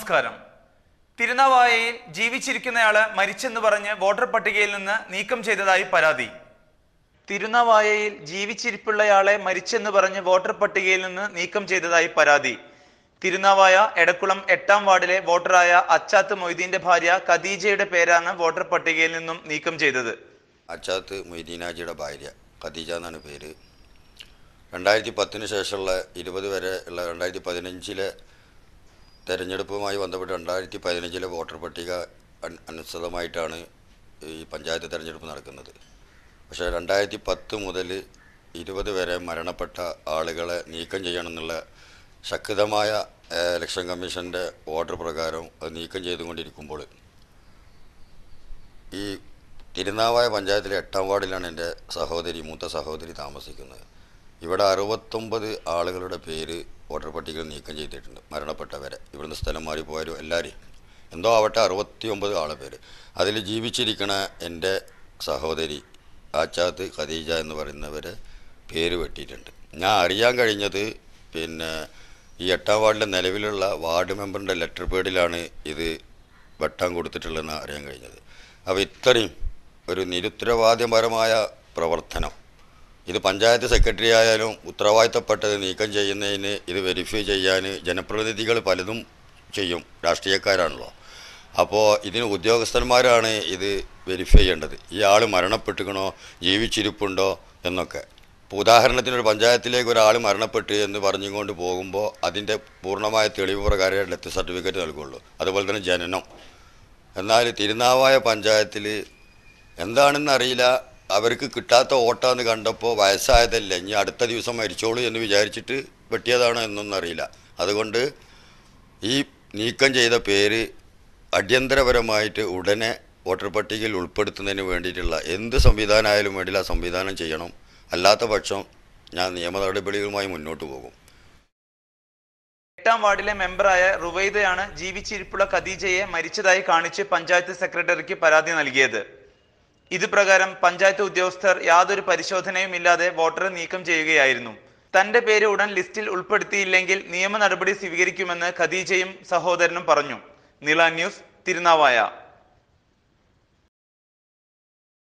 നമസ്കാരം തിരുനാവായയിൽ ജീവിച്ചിരിക്കുന്നയാള് മരിച്ചെന്ന് പറഞ്ഞ് വോട്ടർ പട്ടികയിൽ നിന്ന് നീക്കം ചെയ്തതായി പരാതി തിരുനാവായയിൽ ജീവിച്ചിരിപ്പുള്ളയാളെ മരിച്ചെന്ന് പറഞ്ഞ് വോട്ടർ പട്ടികയിൽ നിന്ന് നീക്കം ചെയ്തതായി പരാതി തിരുനാവായ എടക്കുളം എട്ടാം വാർഡിലെ വോട്ടറായ അച്ചാത്ത് മൊയ്തീന്റെ ഭാര്യ ഖദീജയുടെ പേരാണ് വോട്ടർ പട്ടികയിൽ നിന്നും നീക്കം ചെയ്തത് അച്ചാത്ത് മൊയ്തീനാജിയുടെ ഭാര്യ ഖദീജ എന്നാണ് പേര് രണ്ടായിരത്തി പത്തിന് ശേഷമുള്ള ഇരുപത് വരെ ഉള്ള രണ്ടായിരത്തി പതിനഞ്ചിലെ തെരഞ്ഞെടുപ്പുമായി ബന്ധപ്പെട്ട് രണ്ടായിരത്തി പതിനഞ്ചിലെ വോട്ടർ പട്ടിക അൻ- അനുസൃതമായിട്ടാണ് ഈ പഞ്ചായത്ത് തെരഞ്ഞെടുപ്പ് നടക്കുന്നത് പക്ഷേ രണ്ടായിരത്തി പത്ത് മുതൽ ഇരുപത് വരെ മരണപ്പെട്ട ആളുകളെ നീക്കം ചെയ്യണമെന്നുള്ള ശക്തമായ ഏഹ്, ഇലക്ഷൻ കമ്മീഷൻ്റെ ഓർഡർ പ്രകാരം അത് നീക്കം ചെയ്തുകൊണ്ടിരിക്കുമ്പോൾ ഈ തിരുനാവായ പഞ്ചായത്തിലെ എട്ടാം വാർഡിലാണ് എൻ്റെ സഹോദരി മൂത്ത സഹോദരി താമസിക്കുന്നത് ഇവിടെ അറുപത്തൊമ്പത് ആളുകളുടെ പേര് വോട്ടർ പട്ടികയിൽ നീക്കം ചെയ്തിട്ടുണ്ട് മരണപ്പെട്ടവരെ ഇവിടുന്ന് സ്ഥലം മാറിപ്പോയവരും എല്ലാവരെയും എന്തോ ആവട്ടെ അറുപത്തി ഒമ്പത് ആളെ പേര് അതിൽ ജീവിച്ചിരിക്കണ എൻ്റെ സഹോദരി ആച്ചാത്ത് ഖദീജ എന്ന് പറയുന്നവരെ പേര് വെട്ടിയിട്ടുണ്ട് ഞാൻ അറിയാൻ കഴിഞ്ഞത് പിന്നെ ഈ എട്ടാം വാർഡിലെ നിലവിലുള്ള വാർഡ് മെമ്പറിൻ്റെ ലെറ്റർ പേഡിലാണ് ഇത് വെട്ടാൻ കൊടുത്തിട്ടുള്ളതെന്ന് അറിയാൻ കഴിഞ്ഞത് അപ്പോൾ ഇത്രയും ഒരു നിരുത്തരവാദ്യപരമായ പ്രവർത്തനം ഇത് പഞ്ചായത്ത് സെക്രട്ടറി ആയാലും ഉത്തരവാദിത്തപ്പെട്ടത് നീക്കം ചെയ്യുന്നതിന് ഇത് വെരിഫൈ ചെയ്യാൻ ജനപ്രതിനിധികൾ പലതും ചെയ്യും രാഷ്ട്രീയക്കാരാണല്ലോ അപ്പോൾ ഇതിന് ഉദ്യോഗസ്ഥന്മാരാണ് ഇത് വെരിഫൈ ചെയ്യേണ്ടത് ഈ ആൾ മരണപ്പെട്ടുക്കണോ ജീവിച്ചിരിപ്പുണ്ടോ എന്നൊക്കെ ഇപ്പോൾ ഉദാഹരണത്തിന് ഒരു പഞ്ചായത്തിലേക്ക് ഒരാൾ മരണപ്പെട്ടു എന്ന് പറഞ്ഞുകൊണ്ട് പോകുമ്പോൾ അതിൻ്റെ പൂർണ്ണമായ തെളിവ് പ്രകാരം ഡെത്ത് സർട്ടിഫിക്കറ്റ് നൽകുള്ളൂ അതുപോലെ തന്നെ ജനനം എന്നാൽ തിരുനാവായ പഞ്ചായത്തിൽ എന്താണെന്ന് അറിയില്ല അവർക്ക് കിട്ടാത്ത ഓട്ടാന്ന് കണ്ടപ്പോൾ വയസ്സായതല്ല ഇനി അടുത്ത ദിവസം മരിച്ചോളൂ എന്ന് വിചാരിച്ചിട്ട് വെട്ടിയതാണോ എന്നൊന്നും അറിയില്ല അതുകൊണ്ട് ഈ നീക്കം ചെയ്ത പേര് അടിയന്തരപരമായിട്ട് ഉടനെ വോട്ടർ പട്ടികയിൽ ഉൾപ്പെടുത്തുന്നതിന് വേണ്ടിയിട്ടുള്ള എന്ത് സംവിധാനമായാലും വേണ്ടില്ല ആ സംവിധാനം ചെയ്യണം അല്ലാത്ത പക്ഷം ഞാൻ നിയമ നടപടികളുമായി മുന്നോട്ട് പോകും എട്ടാം വാർഡിലെ മെമ്പറായ റുവൈദയാണ് ജീവിച്ചിരിപ്പുള്ള ഖദീജയെ മരിച്ചതായി കാണിച്ച് പഞ്ചായത്ത് സെക്രട്ടറിക്ക് പരാതി നൽകിയത് ഇത് പ്രകാരം പഞ്ചായത്ത് ഉദ്യോഗസ്ഥർ യാതൊരു പരിശോധനയും ഇല്ലാതെ വോട്ടറെ നീക്കം ചെയ്യുകയായിരുന്നു തന്റെ പേര് ഉടൻ ലിസ്റ്റിൽ ഉൾപ്പെടുത്തിയില്ലെങ്കിൽ നിയമ നടപടി സ്വീകരിക്കുമെന്ന് ഖദീജയും സഹോദരനും പറഞ്ഞു നീള ന്യൂസ് തിരുനാവായ